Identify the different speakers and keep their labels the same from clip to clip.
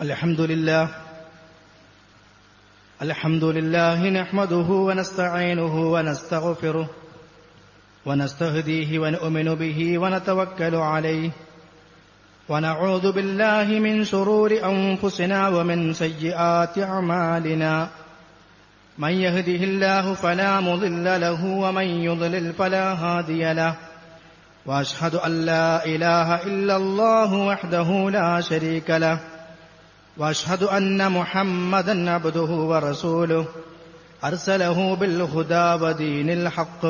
Speaker 1: الحمد لله الحمد لله نحمده ونستعينه ونستغفره ونستهديه ونؤمن به ونتوكل عليه ونعوذ بالله من شرور أنفسنا ومن سيئات أعمالنا من يهده الله فلا مضل له ومن يضلل فلا هادي له واشهد ان لا اله الا الله وحده لا شريك له واشهد ان محمدا عبده ورسوله ارسله بالهدى ودين الحق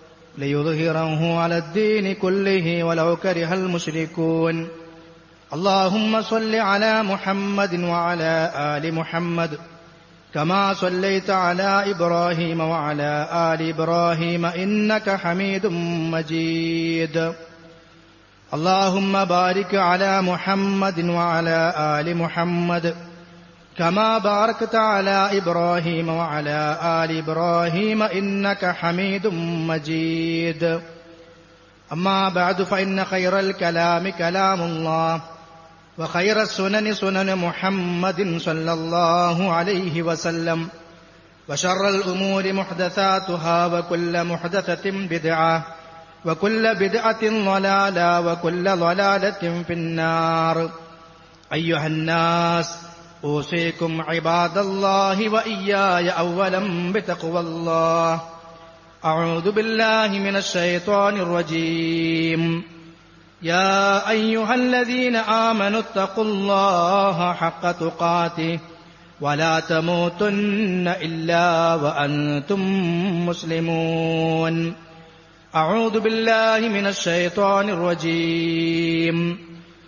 Speaker 1: ليظهره على الدين كله ولو كره المشركون اللهم صل على محمد وعلى ال محمد كما صليت على ابراهيم وعلى ال ابراهيم انك حميد مجيد اللهم بارك على محمد وعلى ال محمد كما باركت على ابراهيم وعلى ال ابراهيم انك حميد مجيد اما بعد فان خير الكلام كلام الله وخير السنن سنن محمد صلى الله عليه وسلم وشر الأمور محدثاتها وكل محدثة بدعة وكل بدعة ضلالة وكل ضلالة في النار أيها الناس أوصيكم عباد الله وإياي أولا بتقوى الله أعوذ بالله من الشيطان الرجيم يا أيها الذين آمنوا اتقوا الله حق تقاته ولا تموتن إلا وأنتم مسلمون أعوذ بالله من الشيطان الرجيم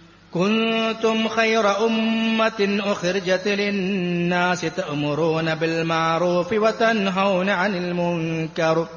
Speaker 1: كنتم خير أمة أخرجت للناس تأمرون بالمعروف وتنهون عن المنكر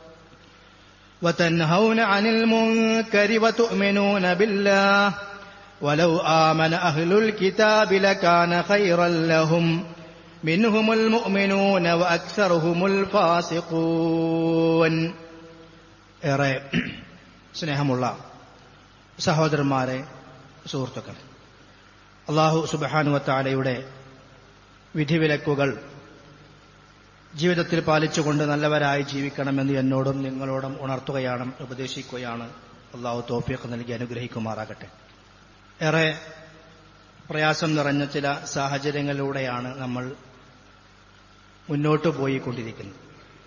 Speaker 1: وتنهون عن المنكر وتؤمنون بالله ولو آمن أهل الكتاب لكان خيرا لهم منهم المؤمنون وأكثرهم الفاسقون ഏറെ സ്നേഹമുള്ള സഹോദരന്മാരെ സുഹൃത്തുക്കൾ അള്ളാഹു സുബാനുവത്താലയുടെ വിധിവിലക്കുകൾ ജീവിതത്തിൽ പാലിച്ചുകൊണ്ട് നല്ലവരായി ജീവിക്കണമെന്ന് എന്നോടും നിങ്ങളോടും ഉണർത്തുകയാണ് ഉപദേശിക്കുകയാണ് അള്ളാഹു തോഫിയൊക്കെ നൽകി അനുഗ്രഹിക്കുമാറാകട്ടെ ഏറെ പ്രയാസം നിറഞ്ഞ ചില സാഹചര്യങ്ങളിലൂടെയാണ് നമ്മൾ മുന്നോട്ട് പോയിക്കൊണ്ടിരിക്കുന്നത്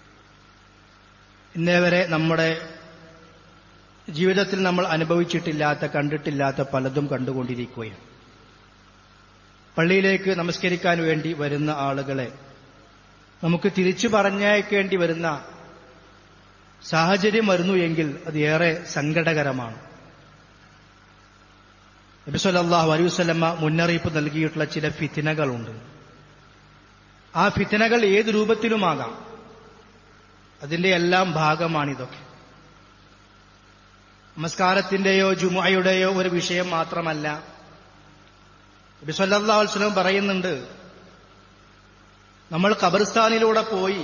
Speaker 1: ഇന്നേ വരെ നമ്മുടെ ജീവിതത്തിൽ നമ്മൾ അനുഭവിച്ചിട്ടില്ലാത്ത കണ്ടിട്ടില്ലാത്ത പലതും കണ്ടുകൊണ്ടിരിക്കുകയും പള്ളിയിലേക്ക് നമസ്കരിക്കാൻ വേണ്ടി വരുന്ന ആളുകളെ നമുക്ക് തിരിച്ചു പറഞ്ഞയക്കേണ്ടി വരുന്ന സാഹചര്യം വരുന്നു എങ്കിൽ അത് ഏറെ സങ്കടകരമാണ് നബിസ്വല്ലാഹു അലൈവല്ലമ്മ മുന്നറിയിപ്പ് നൽകിയിട്ടുള്ള ചില ഫിത്തിനകളുണ്ട് ആ ഫിത്തിനകൾ ഏത് രൂപത്തിലുമാകാം അതിന്റെ എല്ലാം ഭാഗമാണിതൊക്കെ നമസ്കാരത്തിന്റെയോ ജുമുഅയുടെയോ ഒരു വിഷയം മാത്രമല്ല നബി സല്ലല്ലാഹു അലൈഹി വസല്ലം പറയുന്നുണ്ട് നമ്മൾ ഖബർസ്ഥാനിലൂടെ പോയി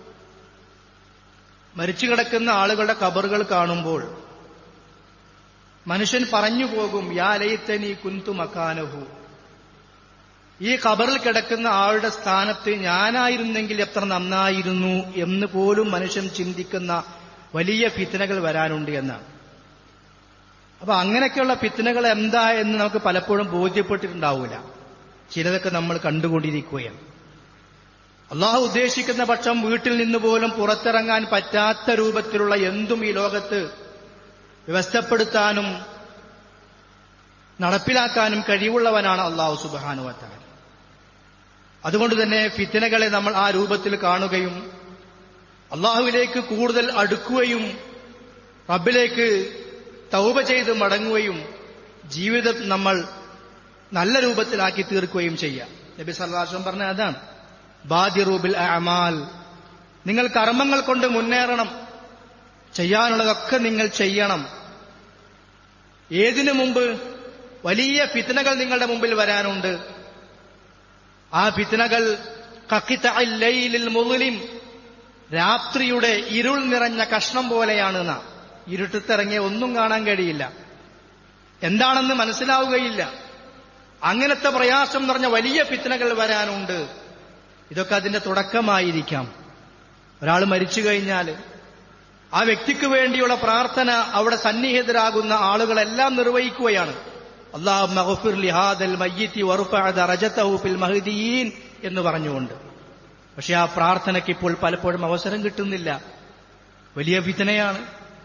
Speaker 1: മരിച്ചു കിടക്കുന്ന ആളുകളുടെ കബറുകൾ കാണുമ്പോൾ മനുഷ്യൻ പറഞ്ഞു പോകും യാ ലൈത്തനി കുന്തു മക്കാനഹു ഈ ഖബറിൽ കിടക്കുന്ന ആളുടെ സ്ഥാനത്ത് ഞാനായിരുന്നെങ്കിൽ എത്ര നന്നായിരുന്നു എന്ന് പോലും മനുഷ്യൻ ചിന്തിക്കുന്ന വലിയ ഫിത്തനകൾ വരാനുണ്ട് എന്നാണ് അപ്പൊ അങ്ങനെയൊക്കെയുള്ള ഫിത്തനകൾ എന്താ എന്ന് നമുക്ക് പലപ്പോഴും ബോധ്യപ്പെട്ടിട്ടുണ്ടാവില്ല ചിലതൊക്കെ നമ്മൾ കണ്ടുകൊണ്ടിരിക്കുകയാണ് അള്ളാഹു ഉദ്ദേശിക്കുന്ന പക്ഷം വീട്ടിൽ നിന്ന് പോലും പുറത്തിറങ്ങാൻ പറ്റാത്ത രൂപത്തിലുള്ള എന്തും ഈ ലോകത്ത് വ്യവസ്ഥപ്പെടുത്താനും നടപ്പിലാക്കാനും കഴിവുള്ളവനാണ് അള്ളാഹു സുബാനുവത്താൻ അതുകൊണ്ട് തന്നെ ഫിത്തനകളെ നമ്മൾ ആ രൂപത്തിൽ കാണുകയും അള്ളാഹുവിലേക്ക് കൂടുതൽ അടുക്കുകയും റബ്ബിലേക്ക് തൗബ ചെയ്ത് മടങ്ങുകയും ജീവിതം നമ്മൾ നല്ല രൂപത്തിലാക്കി തീർക്കുകയും ചെയ്യാം നബി സല്ലാസം പറഞ്ഞ അതാണ് ബാദിറൂബിൽ അമാൽ നിങ്ങൾ കർമ്മങ്ങൾ കൊണ്ട് മുന്നേറണം ചെയ്യാനുള്ളതൊക്കെ നിങ്ങൾ ചെയ്യണം ഏതിനു മുമ്പ് വലിയ ഫിത്തനകൾ നിങ്ങളുടെ മുമ്പിൽ വരാനുണ്ട് ആ ഫിത്തനകൾ കക്കിത്തലയിൽ മുതലിം രാത്രിയുടെ ഇരുൾ നിറഞ്ഞ കഷ്ണം പോലെയാണ് നാം ഇരുട്ടത്തിറങ്ങിയ ഒന്നും കാണാൻ കഴിയില്ല എന്താണെന്ന് മനസ്സിലാവുകയില്ല അങ്ങനത്തെ പ്രയാസം നിറഞ്ഞ വലിയ ഫിത്തനകൾ വരാനുണ്ട് ഇതൊക്കെ അതിന്റെ തുടക്കമായിരിക്കാം ഒരാൾ മരിച്ചു കഴിഞ്ഞാൽ ആ വ്യക്തിക്ക് വേണ്ടിയുള്ള പ്രാർത്ഥന അവിടെ സന്നിഹിതരാകുന്ന ആളുകളെല്ലാം നിർവഹിക്കുകയാണ് അള്ളാഹു മഗ്ഫിർ ലിഹാദൽ മയ്യിത്തി വറുഫഅ ദറജതഹു ഫിൽ മഹ്ദിയീൻ എന്ന് പറഞ്ഞുകൊണ്ട് പക്ഷെ ആ പ്രാർത്ഥനയ്ക്ക് ഇപ്പോൾ പലപ്പോഴും അവസരം കിട്ടുന്നില്ല വലിയ ഫിത്തനയാണ്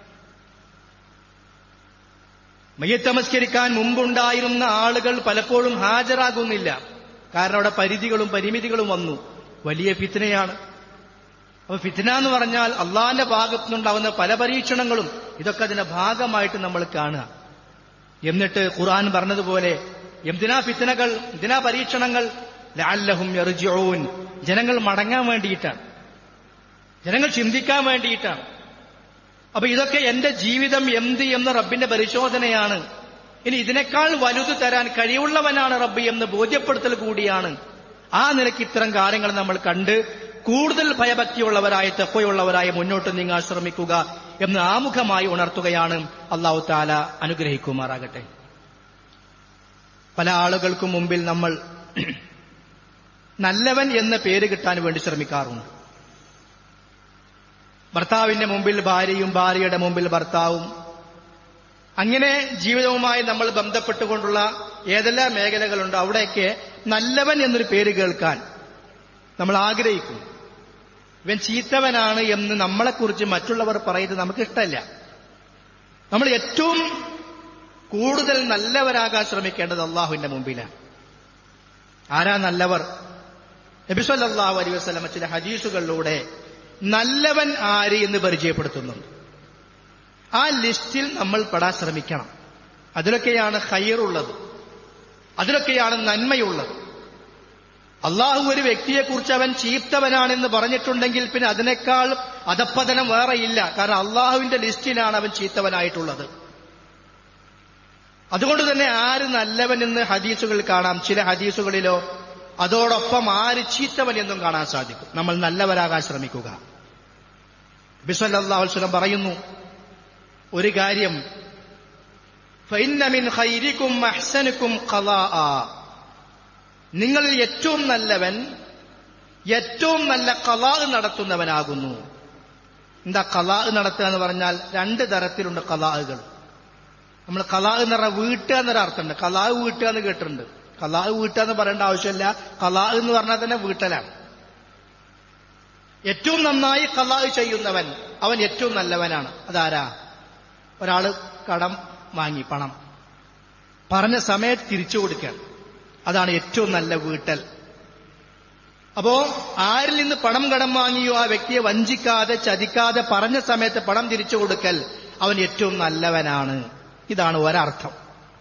Speaker 1: മയ്യത്തമസ്കരിക്കാൻ മുമ്പുണ്ടായിരുന്ന ആളുകൾ പലപ്പോഴും ഹാജരാകുന്നില്ല കാരണം അവിടെ പരിധികളും പരിമിതികളും വന്നു വലിയ ഫിത്തനയാണ് അപ്പൊ ഫിത്തന എന്ന് പറഞ്ഞാൽ അള്ളാന്റെ ഭാഗത്തു നിന്നുണ്ടാവുന്ന പല പരീക്ഷണങ്ങളും ഇതൊക്കെ അതിന്റെ ഭാഗമായിട്ട് നമ്മൾ കാണുക എന്നിട്ട് ഖുർആൻ പറഞ്ഞതുപോലെ എന്തിനാ ഫിത്തനകൾ എന്തിനാ പരീക്ഷണങ്ങൾ ലാല്ലഹും യർജിഊൻ ജനങ്ങൾ മടങ്ങാൻ വേണ്ടിയിട്ടാണ് ജനങ്ങൾ ചിന്തിക്കാൻ വേണ്ടിയിട്ടാണ് അപ്പൊ ഇതൊക്കെ എന്റെ ജീവിതം എന്ത് എന്ന റബ്ബിന്റെ പരിശോധനയാണ് ഇനി ഇതിനേക്കാൾ വലുത് തരാൻ കഴിവുള്ളവനാണ് റബ്ബ് എന്ന് ബോധ്യപ്പെടുത്തൽ കൂടിയാണ് ആ നിലയ്ക്ക് ഇത്തരം കാര്യങ്ങൾ നമ്മൾ കണ്ട് കൂടുതൽ ഭയഭക്തിയുള്ളവരായി തെപ്പയുള്ളവരായി മുന്നോട്ട് നീങ്ങാൻ ശ്രമിക്കുക എന്ന് ആമുഖമായി ഉണർത്തുകയാണ് അള്ളാഹു താല അനുഗ്രഹിക്കുമാറാകട്ടെ പല ആളുകൾക്കും മുമ്പിൽ നമ്മൾ നല്ലവൻ എന്ന പേര് കിട്ടാൻ വേണ്ടി ശ്രമിക്കാറുണ്ട് ഭർത്താവിന്റെ മുമ്പിൽ ഭാര്യയും ഭാര്യയുടെ മുമ്പിൽ ഭർത്താവും അങ്ങനെ ജീവിതവുമായി നമ്മൾ ബന്ധപ്പെട്ടുകൊണ്ടുള്ള ഏതെല്ലാം മേഖലകളുണ്ടോ അവിടെയൊക്കെ നല്ലവൻ എന്നൊരു പേര് കേൾക്കാൻ നമ്മൾ ആഗ്രഹിക്കും ഇവൻ ചീത്തവനാണ് എന്ന് നമ്മളെക്കുറിച്ച് മറ്റുള്ളവർ പറയുന്നത് നമുക്ക് ഇഷ്ടമല്ല നമ്മൾ ഏറ്റവും കൂടുതൽ നല്ലവരാകാൻ ശ്രമിക്കേണ്ടത് അള്ളാഹുവിന്റെ മുമ്പിലാണ് ആരാ നല്ലവർ നബിസ്വല്ലാഹു അലൈ വസ്ലമ ചില ഹദീസുകളിലൂടെ നല്ലവൻ ആര് എന്ന് പരിചയപ്പെടുത്തുന്നുണ്ട് ആ ലിസ്റ്റിൽ നമ്മൾ പെടാൻ ശ്രമിക്കണം അതിലൊക്കെയാണ് ഹയറുള്ളത് അതിലൊക്കെയാണ് നന്മയുള്ളത് അള്ളാഹു ഒരു വ്യക്തിയെക്കുറിച്ച് അവൻ ചീത്തവനാണെന്ന് പറഞ്ഞിട്ടുണ്ടെങ്കിൽ പിന്നെ അതിനേക്കാൾ അധപ്പതനം വേറെയില്ല കാരണം അള്ളാഹുവിന്റെ ലിസ്റ്റിലാണ് അവൻ ചീത്തവനായിട്ടുള്ളത് അതുകൊണ്ട് തന്നെ ആര് നല്ലവൻ എന്ന് ഹദീസുകൾ കാണാം ചില ഹദീസുകളിലോ അതോടൊപ്പം ആര് ചീത്തവൻ എന്നും കാണാൻ സാധിക്കും നമ്മൾ നല്ലവരാകാൻ ശ്രമിക്കുക ബിസ്വല്ലാസ്ലം പറയുന്നു ഒരു കാര്യം ഫൈന്നമിൻ ഖൈരിക്കും അഹ്സനുക്കും ഖലാഅ നിങ്ങളിൽ ഏറ്റവും നല്ലവൻ ഏറ്റവും നല്ല കലാ നടത്തുന്നവനാകുന്നു എന്താ കലാ നടത്തുക എന്ന് പറഞ്ഞാൽ രണ്ട് തരത്തിലുണ്ട് കലാഹുകൾ നമ്മൾ കലാ എന്ന് പറഞ്ഞാൽ വീട്ടുക എന്നൊരു അർത്ഥമുണ്ട് കലാഹ് വീട്ടുക എന്ന് കേട്ടിട്ടുണ്ട് കലാഹ് വീട്ടുക എന്ന് പറയേണ്ട ആവശ്യമില്ല കലാഹ് എന്ന് പറഞ്ഞാൽ തന്നെ വീട്ടലാണ് ഏറ്റവും നന്നായി കലാഹ് ചെയ്യുന്നവൻ അവൻ ഏറ്റവും നല്ലവനാണ് അതാരാ ഒരാള് കടം വാങ്ങി പണം പറഞ്ഞ സമയത്ത് തിരിച്ചു കൊടുക്കുകയാണ് അതാണ് ഏറ്റവും നല്ല വീട്ടൽ അപ്പോ ആരിൽ നിന്ന് പണം കടം വാങ്ങിയോ ആ വ്യക്തിയെ വഞ്ചിക്കാതെ ചതിക്കാതെ പറഞ്ഞ സമയത്ത് പണം തിരിച്ചു കൊടുക്കൽ അവൻ ഏറ്റവും നല്ലവനാണ് ഇതാണ് ഒരർത്ഥം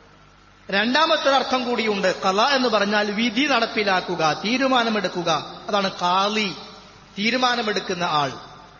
Speaker 1: രണ്ടാമത്തെ അർത്ഥം കൂടിയുണ്ട് കല എന്ന് പറഞ്ഞാൽ വിധി നടപ്പിലാക്കുക തീരുമാനമെടുക്കുക അതാണ് കാളി തീരുമാനമെടുക്കുന്ന ആൾ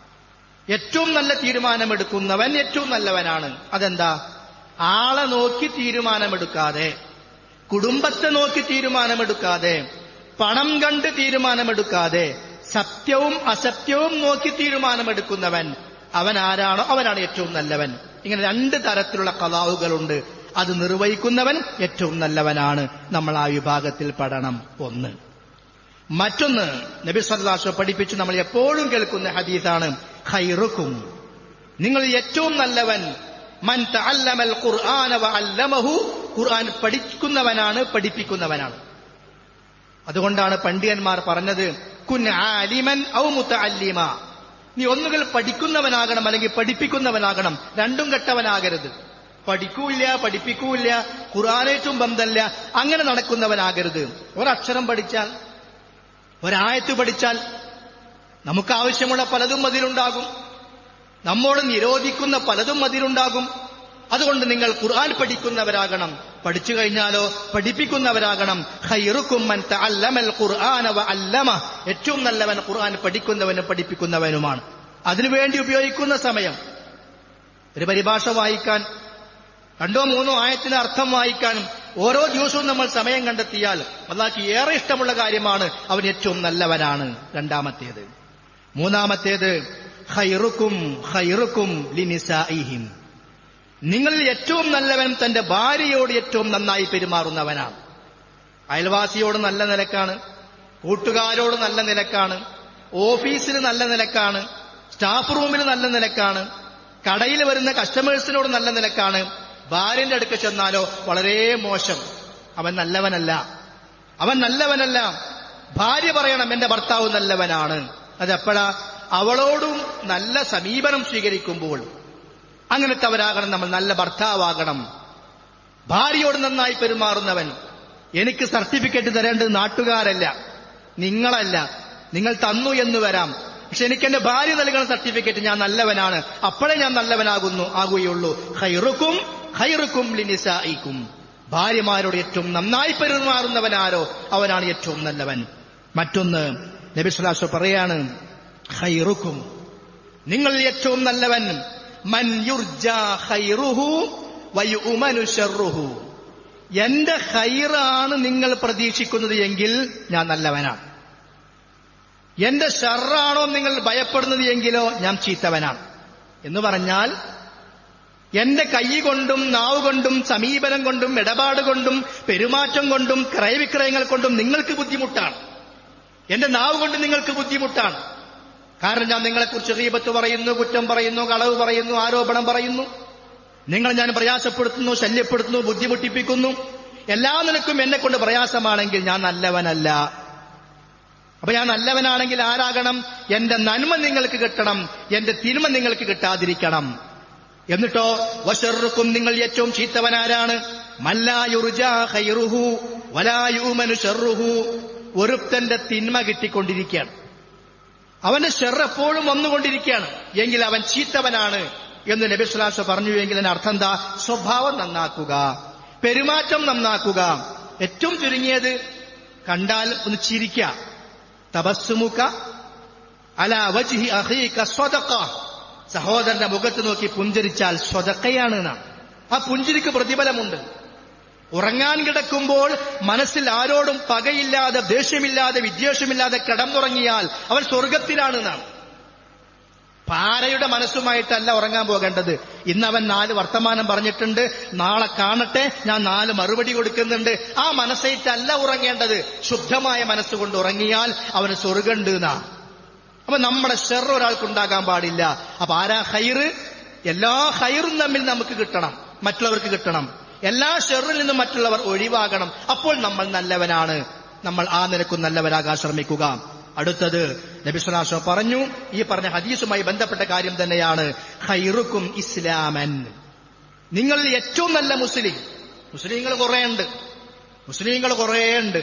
Speaker 1: ഏറ്റവും നല്ല തീരുമാനമെടുക്കുന്നവൻ ഏറ്റവും നല്ലവനാണ് അതെന്താ ആളെ നോക്കി തീരുമാനമെടുക്കാതെ കുടുംബത്തെ നോക്കി തീരുമാനമെടുക്കാതെ പണം കണ്ട് തീരുമാനമെടുക്കാതെ സത്യവും അസത്യവും നോക്കി തീരുമാനമെടുക്കുന്നവൻ അവൻ ആരാണോ അവനാണ് ഏറ്റവും നല്ലവൻ ഇങ്ങനെ രണ്ട് തരത്തിലുള്ള കലാവുകളുണ്ട് അത് നിർവഹിക്കുന്നവൻ ഏറ്റവും നല്ലവനാണ് നമ്മൾ ആ വിഭാഗത്തിൽ പെടണം ഒന്ന് മറ്റൊന്ന് നബി സല്ലാസ് പഠിപ്പിച്ചു നമ്മൾ എപ്പോഴും കേൾക്കുന്ന ഹദീസാണ് ഖൈറുക്കും നിങ്ങൾ ഏറ്റവും നല്ലവൻ മൻ തഅല്ലമൽ ഖുർആന വഅല്ലമഹു ഖുർആൻ പഠിക്കുന്നവനാണ് പഠിപ്പിക്കുന്നവനാണ് അതുകൊണ്ടാണ് പണ്ഡിതന്മാർ പറഞ്ഞത് കുൻ ആലിമൻ ഔ മുത്തഅല്ലിമ നീ ഒന്നുകിൽ പഠിക്കുന്നവനാകണം അല്ലെങ്കിൽ പഠിപ്പിക്കുന്നവനാകണം രണ്ടും കെട്ടവനാകരുത് പഠിക്കൂല്ല പഠിപ്പിക്കൂല്ല ഖുർആാനേറ്റും ബന്ധമില്ല അങ്ങനെ നടക്കുന്നവനാകരുത് ഒരക്ഷരം പഠിച്ചാൽ ഒരായത്ത് പഠിച്ചാൽ നമുക്ക് ആവശ്യമുള്ള പലതും അതിലുണ്ടാകും നമ്മോട് നിരോധിക്കുന്ന പലതും അതിലുണ്ടാകും അതുകൊണ്ട് നിങ്ങൾ ഖുർആൻ പഠിക്കുന്നവരാകണം പഠിച്ചു കഴിഞ്ഞാലോ പഠിപ്പിക്കുന്നവരാകണം ഖൈറുക്കുമ്മൻ തഅല്ലമൽ ഖുർആന വഅല്ലമ ഏറ്റവും നല്ലവൻ ഖുർആൻ പഠിക്കുന്നവനും പഠിപ്പിക്കുന്നവനുമാണ് അതിനുവേണ്ടി ഉപയോഗിക്കുന്ന സമയം ഒരു പരിഭാഷ വായിക്കാൻ രണ്ടോ മൂന്നോ ആയത്തിന് അർത്ഥം വായിക്കാനും ഓരോ ദിവസവും നമ്മൾ സമയം കണ്ടെത്തിയാൽ അള്ളാഹ്ക്ക് ഏറെ ഇഷ്ടമുള്ള കാര്യമാണ് അവൻ ഏറ്റവും നല്ലവനാണ് രണ്ടാമത്തേത് മൂന്നാമത്തേത് ഖൈറുക്കും ഖൈറുക്കും ലിനിസായിഹിം നിങ്ങളിൽ ഏറ്റവും നല്ലവൻ തന്റെ ഭാര്യയോട് ഏറ്റവും നന്നായി പെരുമാറുന്നവനാണ് അയൽവാസിയോട് നല്ല നിലക്കാണ് കൂട്ടുകാരോട് നല്ല നിലക്കാണ് ഓഫീസിൽ നല്ല നിലക്കാണ് സ്റ്റാഫ് റൂമിൽ നല്ല നിലക്കാണ് കടയിൽ വരുന്ന കസ്റ്റമേഴ്സിനോട് നല്ല നിലക്കാണ് ഭാര്യന്റെ അടുക്ക ചെന്നാലോ വളരെ മോശം അവൻ നല്ലവനല്ല അവൻ നല്ലവനല്ല ഭാര്യ പറയണം എന്റെ ഭർത്താവ് നല്ലവനാണ് അതെപ്പോഴാ അവളോടും നല്ല സമീപനം സ്വീകരിക്കുമ്പോൾ അങ്ങനത്തെവരാകണം നമ്മൾ നല്ല ഭർത്താവാകണം ഭാര്യയോട് നന്നായി പെരുമാറുന്നവൻ എനിക്ക് സർട്ടിഫിക്കറ്റ് തരേണ്ടത് നാട്ടുകാരല്ല നിങ്ങളല്ല നിങ്ങൾ തന്നു എന്ന് വരാം പക്ഷെ എനിക്ക് എന്റെ ഭാര്യ നൽകുന്ന സർട്ടിഫിക്കറ്റ് ഞാൻ നല്ലവനാണ് അപ്പോഴേ ഞാൻ നല്ലവനാകുന്നു ആകുകയുള്ളൂ ഹൈറുക്കും ഹൈറുക്കും ലിനിസായിക്കും ഭാര്യമാരോട് ഏറ്റവും നന്നായി പെരുമാറുന്നവനാരോ അവനാണ് ഏറ്റവും നല്ലവൻ മറ്റൊന്ന് നബിസ്വലാസ് പറയാണ് ഹൈറുക്കും നിങ്ങൾ ഏറ്റവും നല്ലവൻ മൻ യുർജാ ഹൈറുഹു വയുമനു ഷർറുഹു എന്റെ ഹൈറാണ് നിങ്ങൾ പ്രതീക്ഷിക്കുന്നത് എങ്കിൽ ഞാൻ നല്ലവനാണ് എന്റെ ഷർറാണോ നിങ്ങൾ ഭയപ്പെടുന്നത് എങ്കിലോ ഞാൻ ചീത്തവനാണ് എന്ന് പറഞ്ഞാൽ എന്റെ കൈ കൊണ്ടും നാവ് കൊണ്ടും സമീപനം കൊണ്ടും ഇടപാട് കൊണ്ടും പെരുമാറ്റം കൊണ്ടും ക്രയവിക്രയങ്ങൾ കൊണ്ടും നിങ്ങൾക്ക് ബുദ്ധിമുട്ടാണ് എന്റെ നാവ് കൊണ്ട് നിങ്ങൾക്ക് ബുദ്ധിമുട്ടാണ് കാരണം ഞാൻ നിങ്ങളെക്കുറിച്ച് റീബത്ത് പറയുന്നു കുറ്റം പറയുന്നു കളവ് പറയുന്നു ആരോപണം പറയുന്നു നിങ്ങൾ ഞാൻ പ്രയാസപ്പെടുത്തുന്നു ശല്യപ്പെടുത്തുന്നു ബുദ്ധിമുട്ടിപ്പിക്കുന്നു എല്ലാ നിലക്കും എന്നെ കൊണ്ട് പ്രയാസമാണെങ്കിൽ ഞാൻ നല്ലവനല്ല അപ്പൊ ഞാൻ നല്ലവനാണെങ്കിൽ ആരാകണം എന്റെ നന്മ നിങ്ങൾക്ക് കിട്ടണം എന്റെ തിന്മ നിങ്ങൾക്ക് കിട്ടാതിരിക്കണം എന്നിട്ടോ വഷറുക്കും നിങ്ങൾ ഏറ്റവും ചീത്തവനാരാണ് മല്ലായുറുജാഹു വലായുമനു ഷെറുഹു ഒരുത്തന്റെ തിന്മ കിട്ടിക്കൊണ്ടിരിക്കുകയാണ് അവന്റെ ഷെർ എപ്പോഴും വന്നുകൊണ്ടിരിക്കുകയാണ് എങ്കിൽ അവൻ ചീത്തവനാണ് എന്ന് നബിസ്ലാസ് പറഞ്ഞു എങ്കിൽ അതിന്റെ അർത്ഥം എന്താ സ്വഭാവം നന്നാക്കുക പെരുമാറ്റം നന്നാക്കുക ഏറ്റവും ചുരുങ്ങിയത് കണ്ടാൽ ഒന്ന് ചിരിക്ക തപസ്സുമുക്ക അല വജിഹി അഹീക സ്വതക്ക സഹോദരന്റെ മുഖത്ത് നോക്കി പുഞ്ചരിച്ചാൽ സ്വതക്കയാണ് എന്നാണ് ആ പുഞ്ചിരിക്ക് പ്രതിഫലമുണ്ട് ഉറങ്ങാൻ കിടക്കുമ്പോൾ മനസ്സിൽ ആരോടും പകയില്ലാതെ ദേഷ്യമില്ലാതെ വിദ്വേഷമില്ലാതെ കിടന്നുറങ്ങിയാൽ അവൻ സ്വർഗത്തിലാണ് എന്നാണ് പാരയുടെ മനസ്സുമായിട്ടല്ല ഉറങ്ങാൻ പോകേണ്ടത് ഇന്ന് അവൻ നാല് വർത്തമാനം പറഞ്ഞിട്ടുണ്ട് നാളെ കാണട്ടെ ഞാൻ നാല് മറുപടി കൊടുക്കുന്നുണ്ട് ആ മനസ്സായിട്ടല്ല ഉറങ്ങേണ്ടത് ശുദ്ധമായ മനസ്സുകൊണ്ട് ഉറങ്ങിയാൽ അവന് സ്വർഗമുണ്ട് എന്നാ അപ്പൊ നമ്മുടെ ഷെർ ഒരാൾക്കുണ്ടാകാൻ പാടില്ല അപ്പൊ ആരാ ഹൈറ് എല്ലാ ഹൈറും തമ്മിൽ നമുക്ക് കിട്ടണം മറ്റുള്ളവർക്ക് കിട്ടണം എല്ലാ ഷെറിൽ നിന്നും മറ്റുള്ളവർ ഒഴിവാകണം അപ്പോൾ നമ്മൾ നല്ലവനാണ് നമ്മൾ ആ നിലക്കും നല്ലവരാകാൻ ശ്രമിക്കുക അടുത്തത് നബിസ്വലാശോ പറഞ്ഞു ഈ പറഞ്ഞ ഹദീസുമായി ബന്ധപ്പെട്ട കാര്യം തന്നെയാണ് ഹൈറുക്കും ഇസ്ലാമൻ നിങ്ങളിൽ ഏറ്റവും നല്ല മുസ്ലിം മുസ്ലിങ്ങൾ കുറേ ഉണ്ട് മുസ്ലിങ്ങൾ കുറേ ഉണ്ട്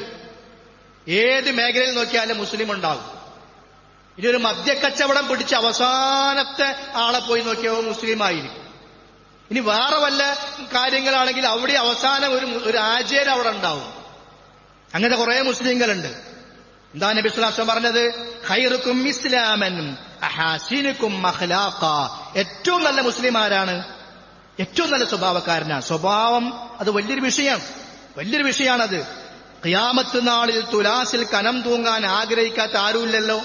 Speaker 1: ഏത് മേഖലയിൽ നോക്കിയാലും മുസ്ലിം ഉണ്ടാവും ഇനി ഒരു മദ്യക്കച്ചവടം പിടിച്ച് അവസാനത്തെ ആളെ പോയി നോക്കിയാൽ മുസ്ലിം ആയിരിക്കും ഇനി വേറെ വല്ല കാര്യങ്ങളാണെങ്കിൽ അവിടെ അവസാനം ഒരു ഒരു ആചാരം അവിടെ ഉണ്ടാവും അങ്ങനത്തെ കുറെ മുസ്ലിങ്ങളുണ്ട് എന്താ നബി സ്വലാസ്വം പറഞ്ഞത് ഖൈറുക്കും ഇസ്ലാമൻ അഹാസിനുക്കും മഖ്ലാഖ ഏറ്റവും നല്ല മുസ്ലിം ആരാണ് ഏറ്റവും നല്ല സ്വഭാവക്കാരനാണ് സ്വഭാവം അത് വലിയൊരു വിഷയമാണ് വലിയൊരു വിഷയമാണത് ഖിയാമത്ത് നാളിൽ തുലാസിൽ കനം തൂങ്ങാൻ ആഗ്രഹിക്കാത്ത ആരുമില്ലല്ലോ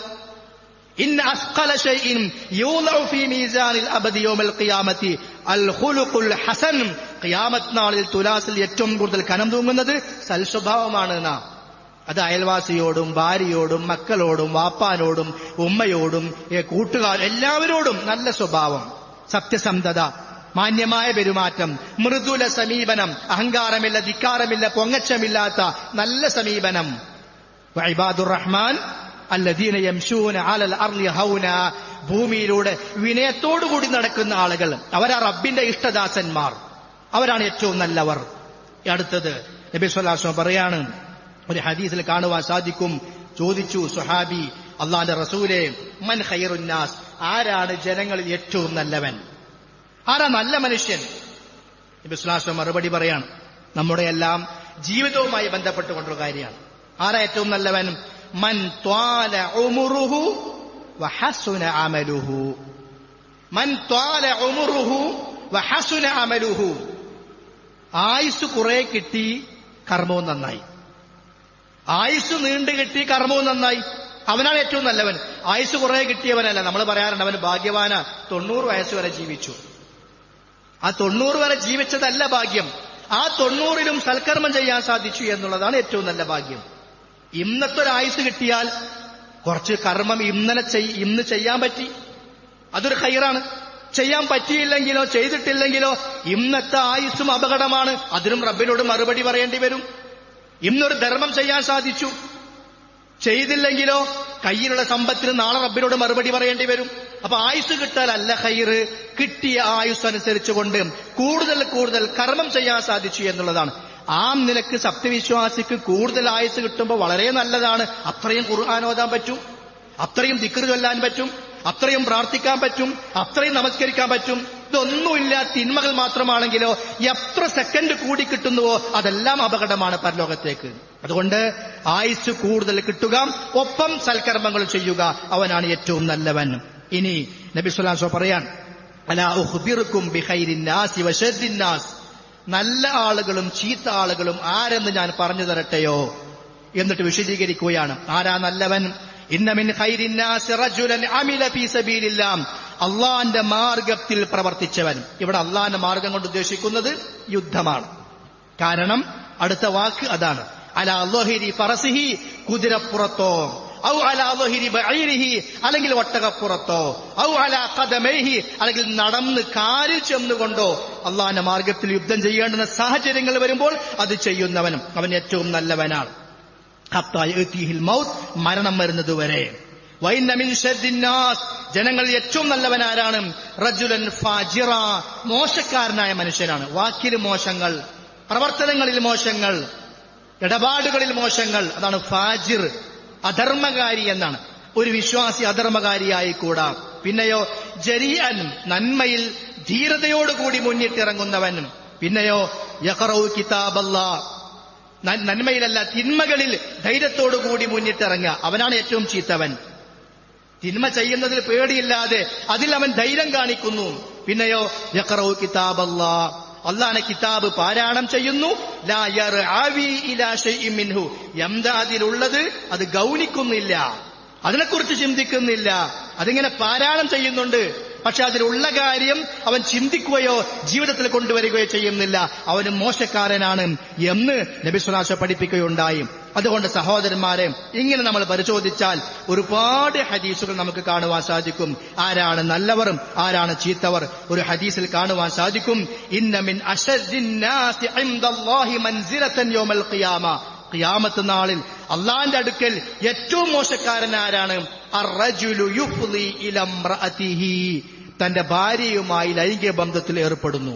Speaker 1: ഇൻ അസ്ഖല ഷൈഇൻ യൂളഉ ഫീ മീസാനിൽ അബദി യൗമൽ ഖിയാമത്തി അൽ ഖുലുഖുൽ ഹസൻ ഖിയാമത്ത് നാളിൽ തുലാസിൽ ഏറ്റവും കൂടുതൽ കനം തൂങ്ങുന്നത് സൽസ്വഭാവമാണ് എന്നാ അത് അയൽവാസിയോടും ഭാര്യയോടും മക്കളോടും വാപ്പാനോടും ഉമ്മയോടും കൂട്ടുകാർ എല്ലാവരോടും നല്ല സ്വഭാവം സത്യസന്ധത മാന്യമായ പെരുമാറ്റം മൃദുല സമീപനം അഹങ്കാരമില്ല ധിക്കാരമില്ല പൊങ്ങച്ചമില്ലാത്ത നല്ല സമീപനം ഇബാദുർ റഹ്മാൻ അല്ലദീന യംശൂന അലൽ അർളി ഹൗന ഭൂമിയിലൂടെ വിനയത്തോടുകൂടി നടക്കുന്ന ആളുകൾ അവരാ റബ്ബിന്റെ ഇഷ്ടദാസന്മാർ അവരാണ് ഏറ്റവും നല്ലവർ അടുത്തത് നബി സ്വല്ലാസ്വം പറയാണ് ഒരു ഹദീസിൽ കാണുവാൻ സാധിക്കും ചോദിച്ചു സുഹാബി അള്ളാന്റെ റസൂലെ മൻ ഖൈറുന്നാസ് ആരാണ് ജനങ്ങളിൽ ഏറ്റവും നല്ലവൻ ആരാ നല്ല മനുഷ്യൻ നബിസ്ലാസ്വം മറുപടി പറയാണ് നമ്മുടെ എല്ലാം ജീവിതവുമായി ബന്ധപ്പെട്ടുകൊണ്ടുള്ള കാര്യമാണ് ആരാ ഏറ്റവും നല്ലവൻ മൻ ത്വാല ഉമുറുഹു വഹസുന അമലുഹു മൻ ത്വാല ഉമുറുഹു വഹസുന അമലുഹു ആയുസ് കുറെ കിട്ടി കർമ്മവും നന്നായി ആയുസ് നീണ്ടു കിട്ടി കർമ്മവും നന്നായി അവനാണ് ഏറ്റവും നല്ലവൻ ആയുസ് കുറെ കിട്ടിയവനല്ല നമ്മൾ പറയാറുണ്ട് അവന് ഭാഗ്യവാന തൊണ്ണൂറ് വയസ്സ് വരെ ജീവിച്ചു ആ തൊണ്ണൂറ് വരെ ജീവിച്ചതല്ല ഭാഗ്യം ആ തൊണ്ണൂറിലും സൽക്കർമ്മം ചെയ്യാൻ സാധിച്ചു എന്നുള്ളതാണ് ഏറ്റവും നല്ല ഭാഗ്യം ഇന്നത്തെ ഒരു ആയുസ് കിട്ടിയാൽ കുറച്ച് കർമ്മം ഇന്നലെ ചെയ്- ഇന്ന് ചെയ്യാൻ പറ്റി അതൊരു ഹൈറാണ് ചെയ്യാൻ പറ്റിയില്ലെങ്കിലോ ചെയ്തിട്ടില്ലെങ്കിലോ ഇന്നത്തെ ആയുസ്സും അപകടമാണ് അതിനും റബ്ബിനോട് മറുപടി പറയേണ്ടി വരും ഇന്നൊരു ധർമ്മം ചെയ്യാൻ സാധിച്ചു ചെയ്തില്ലെങ്കിലോ കയ്യിലുള്ള സമ്പത്തിന് നാളെ റബ്ബിനോട് മറുപടി പറയേണ്ടി വരും അപ്പൊ ആയുസ് കിട്ടാലല്ല ഹൈറ് കിട്ടിയ ആയുസ് അനുസരിച്ചുകൊണ്ട് കൂടുതൽ കൂടുതൽ കർമ്മം ചെയ്യാൻ സാധിച്ചു എന്നുള്ളതാണ് ആ നിലക്ക് സത്യവിശ്വാസിക്ക് കൂടുതൽ ആയുസ് കിട്ടുമ്പോൾ വളരെ നല്ലതാണ് അത്രയും ഖുർആൻ ഓതാൻ പറ്റും അത്രയും ദിക്ർ ചൊല്ലാൻ പറ്റും അത്രയും പ്രാർത്ഥിക്കാൻ പറ്റും അത്രയും നമസ്കരിക്കാൻ പറ്റും ഇതൊന്നുമില്ല തിന്മകൾ മാത്രമാണെങ്കിലോ എത്ര സെക്കൻഡ് കൂടി കിട്ടുന്നുവോ അതെല്ലാം അപകടമാണ് പരലോകത്തേക്ക് അതുകൊണ്ട് ആയുസ് കൂടുതൽ കിട്ടുക ഒപ്പം സൽക്കർമ്മങ്ങൾ ചെയ്യുക അവനാണ് ഏറ്റവും നല്ലവൻ ഇനി നബി സുലാസോ പറയാൻ അലാ ഉഖ്ബിറുക്കും ബിഖൈരിന്നാസി വശദ്ദിന്നാസ് നല്ല ആളുകളും ചീത്ത ആളുകളും ആരെന്ന് ഞാൻ പറഞ്ഞു തരട്ടെയോ എന്നിട്ട് വിശദീകരിക്കുകയാണ് ആരാ നല്ലവൻ ഇന്നമിൻ ഖൈരിന്നാസി റജുലൻ അമില ഫീ സബീലില്ലാം അള്ളാന്റെ മാർഗത്തിൽ പ്രവർത്തിച്ചവൻ ഇവിടെ അള്ളാന്റെ മാർഗം കൊണ്ട് ഉദ്ദേശിക്കുന്നത് യുദ്ധമാണ് കാരണം അടുത്ത വാക്ക് അതാണ് അല അള്ളഹിരി ഫറസിഹി കുതിരപ്പുറത്തോ ഔ അല അള്ളഹിരി ബഈരിഹി അല്ലെങ്കിൽ ഒട്ടകപ്പുറത്തോ ഔ അല ഖദമൈഹി അല്ലെങ്കിൽ നടന്ന് കാലിൽ ചെന്നുകൊണ്ടോ അള്ളാന്റെ മാർഗത്തിൽ യുദ്ധം ചെയ്യേണ്ടുന്ന സാഹചര്യങ്ങൾ വരുമ്പോൾ അത് ചെയ്യുന്നവനും അവൻ ഏറ്റവും നല്ലവനാണ് ഹത്താ യഅ്തിഹിൽ മൗത്ത് മരണം വരുന്നതുവരെ വൈന്ന മിൻ ശദ്ദിന്നാസ് ജനങ്ങളിൽ ഏറ്റവും നല്ലവൻ ആരാണ് റജുലൻ ഫാജിറ മോശക്കാരനായ മനുഷ്യനാണ് വാക്കിൽ മോശങ്ങൾ പ്രവർത്തനങ്ങളിൽ മോശങ്ങൾ ഇടപാടുകളിൽ മോശങ്ങൾ അതാണ് ഫാജിർ അധർമ്മകാരി എന്നാണ് ഒരു വിശ്വാസി അധർമ്മകാരിയായി കൂടാ പിന്നെയോ ജരിയൻ നന്മയിൽ ധീരതയോടുകൂടി മുന്നിട്ടിറങ്ങുന്നവൻ പിന്നെയോ യഖറൌ കിതാബല്ലാ ന- നന്മയിലല്ല തിന്മകളിൽ ധൈര്യത്തോടുകൂടി മുന്നിട്ടിറങ്ങുക അവനാണ് ഏറ്റവും ചീത്തവൻ തിന്മ ചെയ്യുന്നതിൽ പേടിയില്ലാതെ അതിൽ അവൻ ധൈര്യം കാണിക്കുന്നു പിന്നെയോ യഖറൌ കിതാബല്ലാ അള്ളാഹ് കിതാബ് പാരായണം ചെയ്യുന്നു ലാ യർആവി ഇലാ ശൈഇൻ മിൻഹു എന്താ അതിലുള്ളത് അത് ഗൗനിക്കുന്നില്ല അതിനെക്കുറിച്ച് ചിന്തിക്കുന്നില്ല അതിങ്ങനെ പാരായണം ചെയ്യുന്നുണ്ട് പക്ഷെ അതിലുള്ള കാര്യം അവൻ ചിന്തിക്കുകയോ ജീവിതത്തിൽ കൊണ്ടുവരികയോ ചെയ്യുന്നില്ല അവന് മോശക്കാരനാണ് എന്ന് നബിസ്വലാശ പഠിപ്പിക്കുകയുണ്ടായി അതുകൊണ്ട് സഹോദരന്മാരെ ഇങ്ങനെ നമ്മൾ പരിശോധിച്ചാൽ ഒരുപാട് ഹദീസുകൾ നമുക്ക് കാണുവാൻ സാധിക്കും ആരാണ് നല്ലവരും ആരാണ് ചീത്തവർ ഒരു ഹദീസിൽ കാണുവാൻ സാധിക്കും ഇന്നമിൻ അഷദ്ദിന്നാസി ഇൻദല്ലാഹി മൻസിലത്തൻ യൗമൽ ഖിയാമ ഖിയാമത്ത് നാളിൽ അള്ളാന്റെ അടുക്കൽ ഏറ്റവും മോശക്കാരൻ ആരാണ് അർറജുലു യുഫ്ളി ഇല ഇംറഅതിഹി തന്റെ ഭാര്യയുമായി ലൈംഗിക ബന്ധത്തിൽ ഏർപ്പെടുന്നു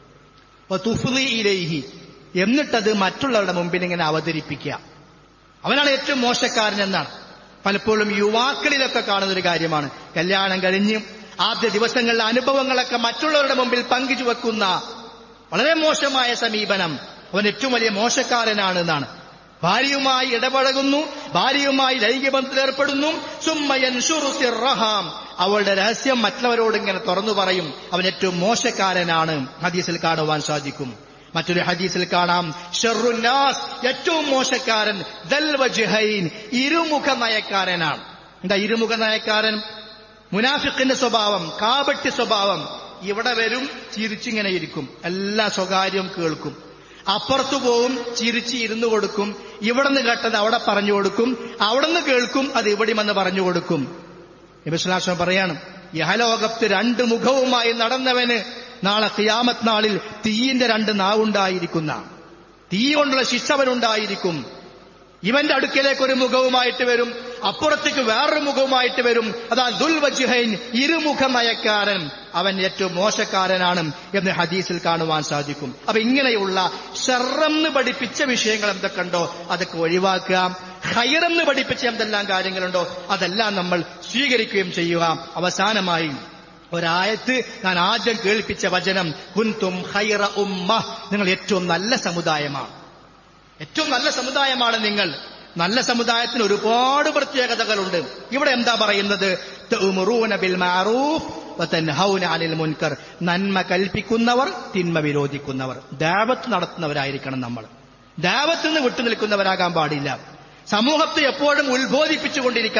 Speaker 1: തുഫ്ലി ഇലൈഹി എന്നിട്ടത് മറ്റുള്ളവരുടെ മുമ്പിൽ ഇങ്ങനെ അവതരിപ്പിക്കുക അവനാണ് ഏറ്റവും മോശക്കാരൻ എന്നാണ് പലപ്പോഴും യുവാക്കളിലൊക്കെ കാണുന്ന ഒരു കാര്യമാണ് കല്യാണം കഴിഞ്ഞ് ആദ്യ ദിവസങ്ങളിലെ അനുഭവങ്ങളൊക്കെ മറ്റുള്ളവരുടെ മുമ്പിൽ പങ്കുചു വെക്കുന്ന വളരെ മോശമായ സമീപനം അവൻ ഏറ്റവും വലിയ മോശക്കാരനാണ് എന്നാണ് ഭാര്യയുമായി ഇടപഴകുന്നു ഭാര്യയുമായി ലൈംഗിക ബന്ധത്തിൽ ഏർപ്പെടുന്നു സുമ്മയൻ സിർറഹാം അവളുടെ രഹസ്യം മറ്റുള്ളവരോട് ഇങ്ങനെ തുറന്നു പറയും അവൻ ഏറ്റവും മോശക്കാരനാണ് ഹദീസിൽ കാണുവാൻ സാധിക്കും മറ്റൊരു ഹദീസിൽ കാണാം ഷെറുന്നാസ് ഏറ്റവും മോശക്കാരൻ ദൽ വജ്ഹൈൻ ഇരുമുഖ നയക്കാരനാണ് എന്താ ഇരുമുഖ നയക്കാരൻ മുനാഫിക്കിന്റെ സ്വഭാവം കാപട്യ സ്വഭാവം ഇവിടെ വരും ചിരിച്ചിങ്ങനെ ഇരിക്കും എല്ലാ സ്വകാര്യവും കേൾക്കും അപ്പുറത്തു പോവും ചിരിച്ച് ഇരുന്നു കൊടുക്കും ഇവിടെ നിന്ന് കേട്ടത് അവിടെ പറഞ്ഞു കൊടുക്കും അവിടെ നിന്ന് കേൾക്കും അത് ഇവിടെ വന്ന് പറഞ്ഞു കൊടുക്കും നബിസ്ലാസം പറയാണ് യഹലോകത്ത് രണ്ട് മുഖവുമായി നടന്നവന് നാളെ ഖിയാമത്ത് നാളിൽ തീയിന്റെ രണ്ട് നാവുണ്ടായിരിക്കുന്ന തീ കൊണ്ടുള്ള ശിക്ഷ അവനുണ്ടായിരിക്കും ഇവന്റെ അടുക്കലേക്ക് ഒരു മുഖവുമായിട്ട് വരും അപ്പുറത്തേക്ക് വേറൊരു മുഖവുമായിട്ട് വരും അതാ ദുൽവജുഹൈൻ ഇരുമുഖ നയക്കാരൻ അവൻ ഏറ്റവും മോശക്കാരനാണ് എന്ന് ഹദീസിൽ കാണുവാൻ സാധിക്കും അപ്പൊ ഇങ്ങനെയുള്ള ഷെറന്ന് പഠിപ്പിച്ച വിഷയങ്ങൾ എന്തൊക്കെയുണ്ടോ അതൊക്കെ ഒഴിവാക്കുക ഹൈറെന്ന് പഠിപ്പിച്ച എന്തെല്ലാം കാര്യങ്ങളുണ്ടോ അതെല്ലാം നമ്മൾ സ്വീകരിക്കുകയും ചെയ്യുക അവസാനമായി ഒരായത്ത് ഞാൻ ആദ്യം കേൾപ്പിച്ച വചനം കുന്തും ഹൈറ ഉമ്മ നിങ്ങൾ ഏറ്റവും നല്ല സമുദായമാണ് ഏറ്റവും നല്ല സമുദായമാണ് നിങ്ങൾ നല്ല സമുദായത്തിന് ഒരുപാട് പ്രത്യേകതകളുണ്ട് ഇവിടെ എന്താ പറയുന്നത് തഅ്മുറൂന ബിൽ മഅറൂഫ് വതൻഹൗന അനിൽ മുൻകർ നന്മ കൽപ്പിക്കുന്നവർ തിന്മ വിരോധിക്കുന്നവർ ദാവത്ത് നടത്തുന്നവരായിരിക്കണം നമ്മൾ ദാവത്ത് നിന്ന് വിട്ടുനിൽക്കുന്നവരാകാൻ പാടില്ല സമൂഹത്തെ എപ്പോഴും ഉത്ബോധിപ്പിച്ചുകൊണ്ടിരിക്കണം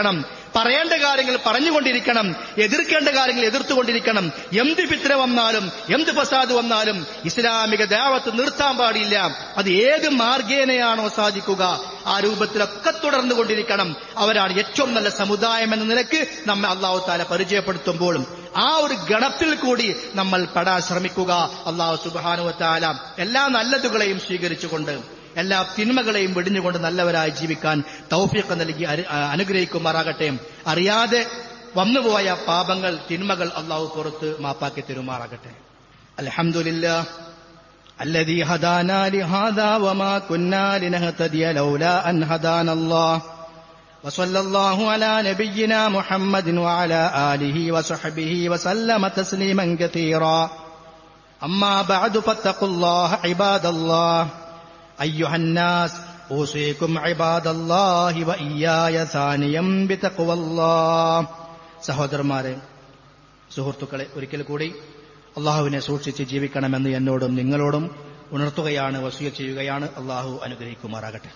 Speaker 1: പറയേണ്ട കാര്യങ്ങൾ പറഞ്ഞുകൊണ്ടിരിക്കണം എതിർക്കേണ്ട കാര്യങ്ങൾ എതിർത്തുകൊണ്ടിരിക്കണം എന്ത് ഫിത്ര വന്നാലും എന്ത് ഫസാദ് വന്നാലും ഇസ്ലാമിക ദേവത്ത് നിർത്താൻ പാടില്ല അത് ഏത് മാർഗേനയാണോ സാധിക്കുക ആ രൂപത്തിലൊക്കെ തുടർന്നു കൊണ്ടിരിക്കണം അവരാണ് ഏറ്റവും നല്ല സമുദായം എന്ന നിലക്ക് നമ്മെ അള്ളാഹു താല പരിചയപ്പെടുത്തുമ്പോഴും ആ ഒരു ഗണത്തിൽ കൂടി നമ്മൾ പെടാൻ ശ്രമിക്കുക അള്ളാഹു സുബാനുവത്താല എല്ലാ നല്ലതുകളെയും സ്വീകരിച്ചുകൊണ്ട് എല്ലാ തിന്മകളെയും വെടിഞ്ഞുകൊണ്ട് നല്ലവരായി ജീവിക്കാൻ തൗഫീഖ് നൽകി അരു- അനുഗ്രഹിക്കുമാറാകട്ടെ അറിയാതെ വന്നുപോയ പാപങ്ങൾ തിന്മകൾ അള്ളാഹു പുറത്ത് മാപ്പാക്കി തരുമാറാകട്ടെ അലഹമുല്ലാ الذي هدانا لهذا وما كنا لنهتدي لولا أن هدانا الله وصلى الله على نبينا محمد وعلى آله وصحبه وسلم تسليما كثيرا أما بعد فاتقوا الله عباد الله أيها الناس أوصيكم عباد الله وإياي ثانيا بتقوى الله സഹോദരന്മാരെ സുഹൃത്തുക്കളെ ഒരിക്കൽ കൂടി അള്ളാഹുവിനെ സൂക്ഷിച്ച് ജീവിക്കണമെന്ന് എന്നോടും നിങ്ങളോടും ഉണർത്തുകയാണ് വസൂയ ചെയ്യുകയാണ് അള്ളാഹു അനുഗ്രഹിക്കുമാറാകട്ടെ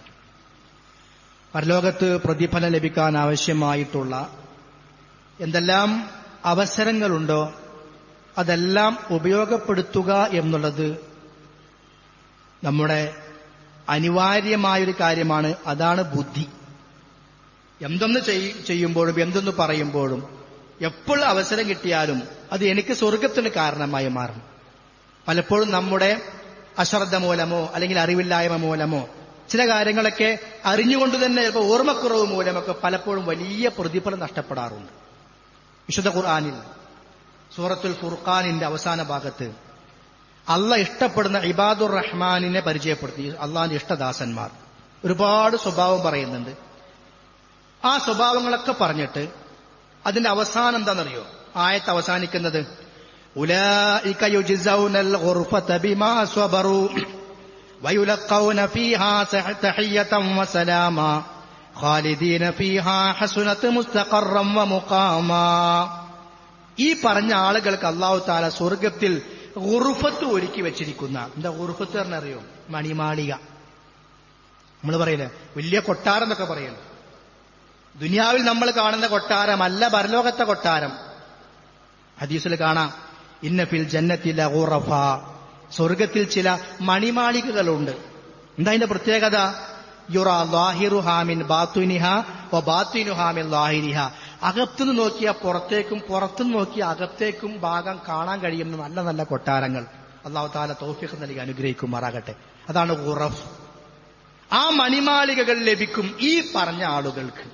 Speaker 1: പരലോകത്ത് പ്രതിഫലം ലഭിക്കാൻ ആവശ്യമായിട്ടുള്ള എന്തെല്ലാം അവസരങ്ങളുണ്ടോ അതെല്ലാം ഉപയോഗപ്പെടുത്തുക എന്നുള്ളത് നമ്മുടെ അനിവാര്യമായൊരു കാര്യമാണ് അതാണ് ബുദ്ധി എന്തൊന്ന് ചെയ്- ചെയ്യുമ്പോഴും എന്തൊന്ന് പറയുമ്പോഴും എപ്പോൾ അവസരം കിട്ടിയാലും അത് എനിക്ക് സ്വർഗത്തിന് കാരണമായി മാറും പലപ്പോഴും നമ്മുടെ അശ്രദ്ധ മൂലമോ അല്ലെങ്കിൽ അറിവില്ലായ്മ മൂലമോ ചില കാര്യങ്ങളൊക്കെ അറിഞ്ഞുകൊണ്ട് തന്നെ ചിലപ്പോൾ ഓർമ്മക്കുറവ് മൂലമൊക്കെ പലപ്പോഴും വലിയ പ്രതിഫലം നഷ്ടപ്പെടാറുണ്ട് വിശുദ്ധ ഖുർആാനിൽ സൂറത്തുൽ ഫുർഖാനിന്റെ അവസാന ഭാഗത്ത് അല്ല ഇഷ്ടപ്പെടുന്ന ഇബാദുർ റഹ്മാനിനെ പരിചയപ്പെടുത്തി അള്ളാഹിന്റെ ഇഷ്ടദാസന്മാർ ഒരുപാട് സ്വഭാവം പറയുന്നുണ്ട് ആ സ്വഭാവങ്ങളൊക്കെ പറഞ്ഞിട്ട് അതിന്റെ അവസാനം എന്താണെന്നറിയോ ആയത്ത് അവസാനിക്കുന്നത് ഉലൈക യുജ്സൗനൽ ഗുർഫത ബിമാ സ്വബറു വയുലഖൗന ഫീഹാ സഹ- തഹിയ്യതൻ വസലാമാ ഖാലിദീന ഫീഹാ ഹസുനത് മുസ്തഖറൻ വമുഖാമാ ഈ പറഞ്ഞ ആളുകൾക്ക് അള്ളാഹു താല സ്വർഗത്തിൽ ഉറുഫത്ത് ഒരുക്കി വെച്ചിരിക്കുന്ന എന്താ ഉറുഫത്ത് പറഞ്ഞറിയോ മണിമാളിക നമ്മൾ പറയില്ലേ വലിയ കൊട്ടാരം എന്നൊക്കെ പറയല്ലോ ദുനിയാവിൽ നമ്മൾ കാണുന്ന കൊട്ടാരമല്ല പരലോകത്തെ കൊട്ടാരം ഹദീസിൽ കാണാം ഇന്ന ഫിൽ ജന്നത്തില ഉറഫ സ്വർഗത്തിൽ ചില മണിമാളികകളുണ്ട് എന്താ അതിന്റെ പ്രത്യേകത യുറ ലാഹിറു ഹാമിൻ ബാത്തുനിഹ വ ബാത്തുനു ഹാമിൻ ലാഹിരിഹ അകത്തുനിന്ന് നോക്കിയാൽ പുറത്തേക്കും പുറത്തുനിന്ന് നോക്കിയാൽ അകത്തേക്കും ഭാഗം കാണാൻ കഴിയുന്ന നല്ല നല്ല കൊട്ടാരങ്ങൾ അള്ളാഹു താല തൗഫീഖ് നൽകി അനുഗ്രഹിക്കുമാറാകട്ടെ അതാണ് ഉറഫ് ആ മണിമാളികകൾ ലഭിക്കും ഈ പറഞ്ഞ ആളുകൾക്ക്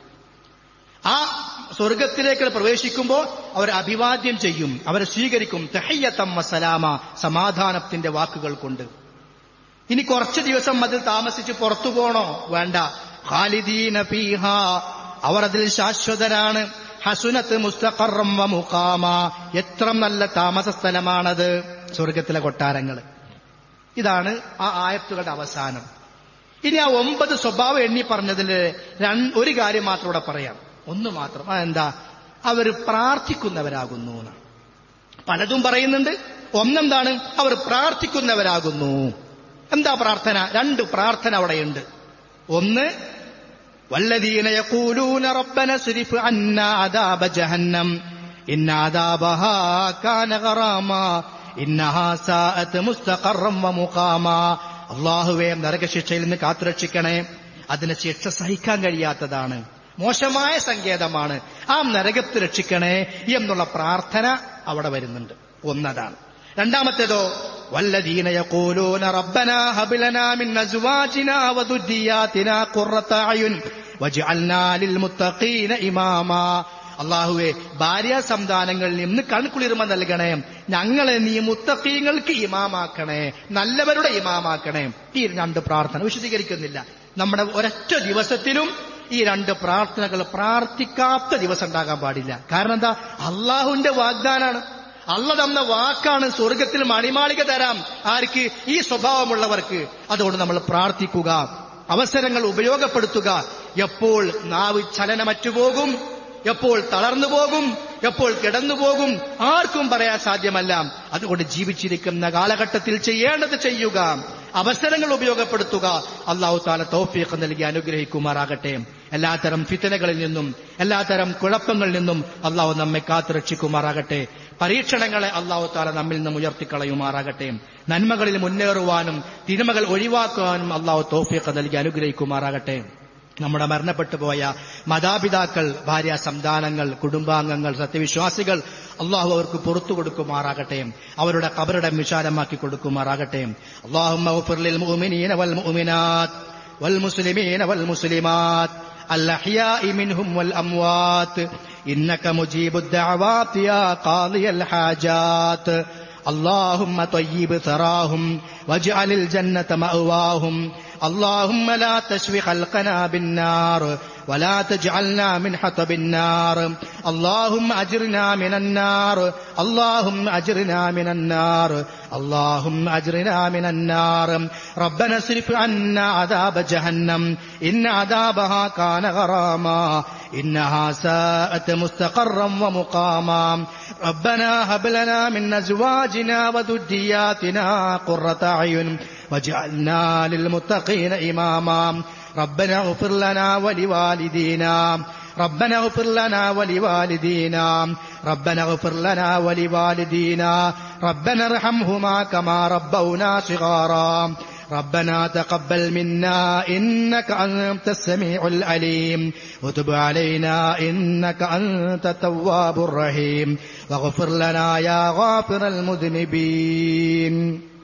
Speaker 1: ആ സ്വർഗത്തിലേക്ക് പ്രവേശിക്കുമ്പോൾ അവർ അഭിവാദ്യം ചെയ്യും അവരെ സ്വീകരിക്കും തെഹയ്യത്തമ്മ സലാമ സമാധാനത്തിന്റെ വാക്കുകൾ കൊണ്ട് ഇനി കുറച്ച് ദിവസം അതിൽ താമസിച്ച് പുറത്തു പോണോ വേണ്ട ഖാലിദീന ഫീഹ അവർ അതിൽ ശാശ്വതരാണ് ഹസുനത്ത് മുസ്തഖറം വ മുഖാമ എത്ര നല്ല താമസ സ്ഥലമാണത് സ്വർഗത്തിലെ കൊട്ടാരങ്ങൾ ഇതാണ് ആ ആയത്തുകളുടെ അവസാനം ഇനി ആ ഒമ്പത് സ്വഭാവം എണ്ണി പറഞ്ഞതിൽ രണ്ട് ഒരു കാര്യം മാത്രം ഇവിടെ പറയാം ഒന്ന് മാത്രം അതെന്താ അവർ പ്രാർത്ഥിക്കുന്നവരാകുന്നു എന്ന്. പലതും പറയുന്നുണ്ട് ഒന്നെന്താണ് അവർ പ്രാർത്ഥിക്കുന്നവരാകുന്നു എന്താ പ്രാർത്ഥന രണ്ട് പ്രാർത്ഥന അവിടെയുണ്ട് ഒന്ന് والذين يقولون ربنا اصرف عنا عذاب جهنم إن عذابها كان غراما إنها ساءت مستقرا ومقاما അള്ളാഹുവെ നരകശിക്ഷയിൽ നിന്ന് കാത്തുരക്ഷിക്കണേ അതിന് ശിക്ഷ സഹിക്കാൻ കഴിയാത്തതാണ് മോശമായ സങ്കേതമാണ് ആ നരകത്ത് രക്ഷിക്കണേ എന്നുള്ള പ്രാർത്ഥന അവിടെ വരുന്നുണ്ട് ഒന്നതാണ് രണ്ടാമത്തേതോ والذين يقولون ربنا هب لنا من ازواجنا وذرياتنا قرة اعين واجعلنا للمتقين اماما അള്ളാഹുവെ ഭാര്യ സംതാനങ്ങളിൽ നിന്ന് കൺകുളിർമ നൽകണേ ഞങ്ങളെ നീ മുത്തക്കീങ്ങൾക്ക് ഇമാമാക്കണേ നല്ലവരുടെ ഇമാമാക്കണേ ഈ രണ്ട് പ്രാർത്ഥന വിശദീകരിക്കുന്നില്ല നമ്മുടെ ഒരൊറ്റ ദിവസത്തിലും ഈ രണ്ട് പ്രാർത്ഥനകൾ പ്രാർത്ഥിക്കാത്ത ദിവസം ഉണ്ടാകാൻ പാടില്ല കാരണം എന്താ അള്ളാഹുവിന്റെ വാഗ്ദാനാണ് അള്ള തന്ന വാക്കാണ് സ്വർഗത്തിൽ മണിമാളിക തരാം ആർക്ക് ഈ സ്വഭാവമുള്ളവർക്ക് അതുകൊണ്ട് നമ്മൾ പ്രാർത്ഥിക്കുക അവസരങ്ങൾ ഉപയോഗപ്പെടുത്തുക എപ്പോൾ നാവ് ചലനമറ്റു പോകും എപ്പോൾ തളർന്നു പോകും എപ്പോൾ കിടന്നു പോകും ആർക്കും പറയാൻ സാധ്യമല്ല അതുകൊണ്ട് ജീവിച്ചിരിക്കുന്ന കാലഘട്ടത്തിൽ ചെയ്യേണ്ടത് ചെയ്യുക അവസരങ്ങൾ ഉപയോഗപ്പെടുത്തുക അള്ളാഹു താല തൗഫീഖ് നൽകി അനുഗ്രഹിക്കുമാറാകട്ടെ എല്ലാത്തരം ഫിത്തനകളിൽ നിന്നും എല്ലാത്തരം കുഴപ്പങ്ങളിൽ നിന്നും അള്ളാഹു നമ്മെ കാത്തുരക്ഷിക്കുമാറാകട്ടെ പരീക്ഷണങ്ങളെ അള്ളാഹു താല നമ്മിൽ നിന്നും ഉയർത്തിക്കളയുമാറാകട്ടെ നന്മകളിൽ മുന്നേറുവാനും തിന്മകൾ ഒഴിവാക്കുവാനും അള്ളാഹു തൗഫീഖ് നൽകി അനുഗ്രഹിക്കുമാറാകട്ടെ നമ്മുടെ മരണപ്പെട്ടു പോയ മാതാപിതാക്കൾ ഭാര്യ സന്താനങ്ങൾ കുടുംബാംഗങ്ങൾ സത്യവിശ്വാസികൾ അള്ളാഹു അവർക്ക് പുറത്തു കൊടുക്കുമാറാകട്ടെ അവരുടെ കബറിടം വിശാലമാക്കി കൊടുക്കുമാറാകട്ടെ والمسلمين والمسلمات الأحياء منهم والأموات إنك مجيب الدعوات يا قاضي الحاجات اللهم طيب ثراهم واجعل الجنة مأواهم اللهم لا تشوي خلقنا بالنار ولا تجعلنا من حطب النار اللهم أجرنا من النار اللهم أجرنا من النار اللهم أجرنا من النار ربنا اصرف عنا عذاب جهنم إن عذابها كان غراما إنها ساءت مستقرا ومقاما ربنا هب لنا من أزواجنا وذرياتنا قرة أعين واجعلنا للمتقين إماما ربنا اغفر لنا ولوالدينا ربنا اغفر لنا ولوالدينا ربنا اغفر لنا ولوالدينا ربنا ارحمهما كما ربونا صغارا ربنا تقبل منا إنك أنت السميع العليم وتب علينا إنك أنت التواب الرحيم واغفر لنا يا غافر المذنبين